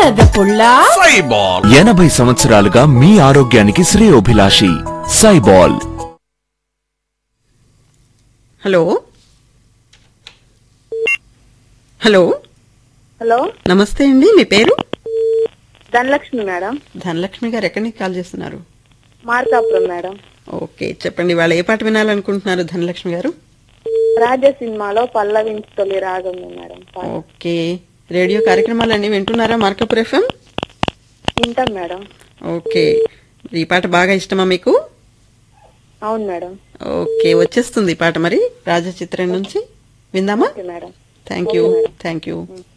బురద పుల్ల సైబాల్ ఎనభై సంవత్సరాలుగా మీ ఆరోగ్యానికి శ్రేయోభిలాషి సైబాల్ హలో హలో హలో నమస్తే అండి మీ పేరు ధనలక్ష్మి మేడం ధనలక్ష్మి గారు ఎక్కడి నుంచి కాల్ చేస్తున్నారు మార్కాపురం మేడం ఓకే చెప్పండి వాళ్ళు ఏ పాట వినాలనుకుంటున్నారు ధనలక్ష్మి గారు రాజ సినిమాలో పల్లవించి తొలి రాగం మేడం పాట. ఓకే రేడియో కార్యక్రమాలన్నీ వింటున్నారా మార్కపుర్ ఎఫ్ఎం వింటాం మేడం ఓకే ఈ పాట బాగా ఇష్టమా మీకు అవును మేడం ఓకే వచ్చేస్తుంది ఈ పాట మరి రాజచిత్రం నుంచి విందామా okay madam thank you thank you